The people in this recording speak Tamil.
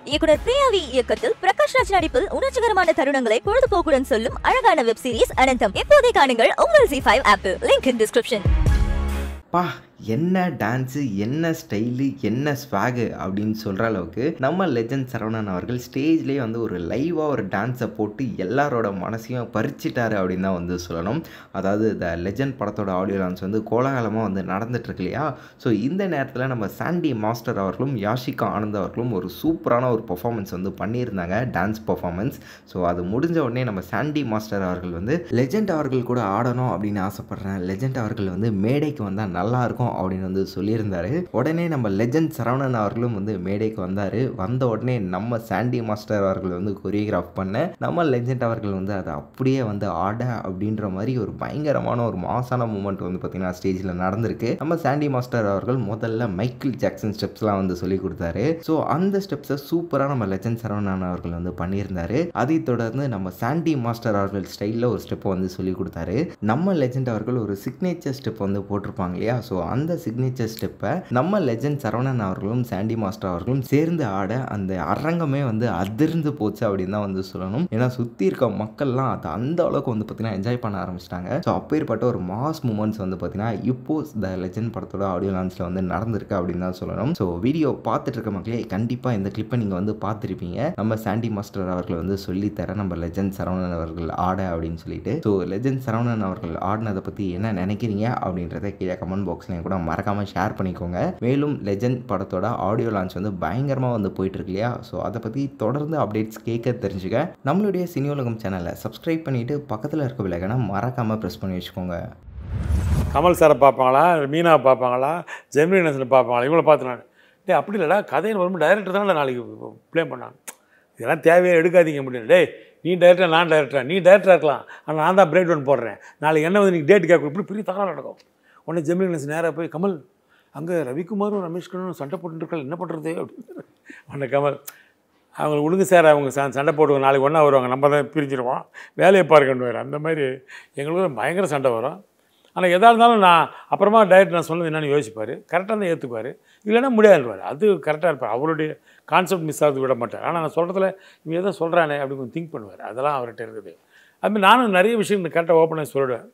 இயக்குனர் பிரியாவி இயக்கத்தில் பிரகாஷ் ராஜ் நடிப்பில் உணர்ச்சிகரமான தருணங்களை பொழுதுபோக்குடன் சொல்லும் அழகான வெப் சீரிஸ் அனந்தம் இப்போதே காணுங்கள் உங்கள் ஜி ஃபைவ் ஆப்பில் லிங்க் இன் டிஸ்கிரிப்ஷன் பா என்ன டான்ஸு என்ன ஸ்டைலு என்ன ஸ்வாகு அப்படின்னு சொல்கிற அளவுக்கு நம்ம லெஜண்ட் சரவணன் அவர்கள் ஸ்டேஜ்லேயே வந்து ஒரு லைவாக ஒரு டான்ஸை போட்டு எல்லாரோட மனசையும் பறிச்சிட்டாரு அப்படின்னு தான் வந்து சொல்லணும் அதாவது த லெஜண்ட் படத்தோட ஆடியோ லான்ச் வந்து கோலாகலமாக வந்து நடந்துட்டுருக்கு இல்லையா ஸோ இந்த நேரத்தில் நம்ம சாண்டி மாஸ்டர் அவர்களும் யாஷிகா ஆனந்த் அவர்களும் ஒரு சூப்பரான ஒரு பர்ஃபார்மன்ஸ் வந்து பண்ணியிருந்தாங்க டான்ஸ் பர்ஃபார்மன்ஸ் ஸோ அது முடிஞ்ச உடனே நம்ம சாண்டி மாஸ்டர் அவர்கள் வந்து லெஜண்ட் அவர்கள் கூட ஆடணும் அப்படின்னு ஆசைப்பட்றேன் லெஜண்ட் அவர்கள் வந்து மேடைக்கு வந்தால் நல்லா இருக்கும் அப்படின்னு வந்து சொல்லியிருந்தாரு உடனே நம்ம லெஜண்ட் சரவணன் அவர்களும் வந்து மேடைக்கு வந்தார் வந்த உடனே நம்ம சாண்டி மாஸ்டர் அவர்கள் வந்து கொரியோகிராஃப் பண்ண நம்ம லெஜண்ட் அவர்கள் வந்து அதை அப்படியே வந்து ஆட அப்படின்ற மாதிரி ஒரு பயங்கரமான ஒரு மாசான மூமெண்ட் வந்து பார்த்திங்கன்னா ஸ்டேஜில் நடந்திருக்கு நம்ம சாண்டி மாஸ்டர் அவர்கள் முதல்ல மைக்கேல் ஜாக்சன் ஸ்டெப்ஸ்லாம் வந்து சொல்லி கொடுத்தாரு ஸோ அந்த ஸ்டெப்ஸை சூப்பராக நம்ம லெஜண்ட் சரவணன் அவர்கள் வந்து பண்ணியிருந்தாரு அதை தொடர்ந்து நம்ம சாண்டி மாஸ்டர் அவர்கள் ஸ்டைலில் ஒரு ஸ்டெப்பை வந்து சொல்லி கொடுத்தாரு நம்ம லெஜண்ட் அவர்கள் ஒரு சிக்னேச்சர் ஸ்டெப் வந்து போட்டிருப்பாங்க இல்லையா ஸோ அந்த சிக்னேச்சர் ஸ்டெப்பை நம்ம லெஜண்ட் சரவணன் அவர்களும் சாண்டி மாஸ்டர் அவர்களும் சேர்ந்து ஆட அந்த அரங்கமே வந்து அதிர்ந்து போச்சு அப்படின்னு தான் வந்து சொல்லணும் ஏன்னா சுற்றி இருக்க மக்கள்லாம் அதை அந்த அளவுக்கு வந்து பார்த்தீங்கன்னா என்ஜாய் பண்ண ஆரம்பிச்சிட்டாங்க ஸோ அப்பேற்பட்ட ஒரு மாஸ் மூமெண்ட்ஸ் வந்து பார்த்தீங்கன்னா இப்போ த லெஜண்ட் படத்தோட ஆடியோ லான்ச்சில் வந்து நடந்திருக்கு அப்படின்னு தான் சொல்லணும் ஸோ வீடியோ பார்த்துட்டு இருக்க மக்களே கண்டிப்பாக இந்த கிளிப்பை நீங்கள் வந்து பார்த்துருப்பீங்க நம்ம சாண்டி மாஸ்டர் அவர்கள் வந்து சொல்லித்தர நம்ம லெஜண்ட் சரவணன் அவர்கள் ஆட அப்படின்னு சொல்லிட்டு ஸோ லெஜண்ட் சரவணன் அவர்கள் ஆடினதை பற்றி என்ன நினைக்கிறீங்க அப்படின்றத கீழே கமெண்ட் பாக்ஸ்லையும் கூட மறக்காமல் ஷேர் பண்ணிக்கோங்க மேலும் லெஜண்ட் படத்தோட ஆடியோ லான்ச் வந்து பயங்கரமாக வந்து போயிட்டு இருக்கு இல்லையா ஸோ அதை பற்றி தொடர்ந்து அப்டேட்ஸ் கேட்க தெரிஞ்சுக்க நம்மளுடைய சினியோலகம் சேனலை சப்ஸ்கிரைப் பண்ணிவிட்டு பக்கத்தில் இருக்க விலகனை மறக்காமல் ப்ரெஸ் பண்ணி வச்சுக்கோங்க கமல் சாரை பார்ப்பாங்களா மீனா பார்ப்பாங்களா ஜெமினி கணேசனை பார்ப்பாங்களா இவங்கள பார்த்து நான் டேய் அப்படி இல்லைடா கதைன்னு வரும்போது டைரக்டர் தானே நாளைக்கு ப்ளே பண்ணாங்க இதெல்லாம் தேவையே எடுக்காதீங்க முடியும் டேய் நீ டைரக்டர் நான் டைரக்டர் நீ டைரக்டராக இருக்கலாம் ஆனால் நான் தான் பிரேக் டவுன் போடுறேன் நாளைக்கு என்ன வந்து நீங்கள் டேட் கேட்க இப்படி பெரிய தகவல் நடக்கும் உடனே ஜெமினி கணேசன் நேராக போய் கமல் அங்கே ரவிக்குமாரும் ரமேஷ் கண்ணனும் சண்டை போட்டுருக்காள் என்ன பண்ணுறது அப்படின்னு உடனே கமல் அவங்க ஒழுங்கு சார் அவங்க ச சண்டை போடுவாங்க நாளைக்கு ஒன்றா வருவாங்க நம்ம தான் பிரிஞ்சிருவோம் வேலையை பார்க்கணும் அந்த மாதிரி எங்களுக்கு பயங்கர சண்டை வரும் ஆனால் எதாக இருந்தாலும் நான் அப்புறமா டைரக்ட் நான் சொன்னது என்னென்னு யோசிப்பார் கரெக்டாக தான் ஏற்றுப்பார் இல்லைன்னா முடியாதுவார் அது கரெக்டாக இருப்பார் அவருடைய கான்செப்ட் மிஸ் ஆகிறது விட மாட்டார் ஆனால் நான் சொல்கிறதுல இவன் எதோ சொல்கிறானே அப்படி கொஞ்சம் திங்க் பண்ணுவார் அதெல்லாம் அவர்கிட்ட இருக்குது அதுமாதிரி நானும் நிறைய விஷயம் கரெக்டாக ஓப்பனாக சொல்லிடுவேன்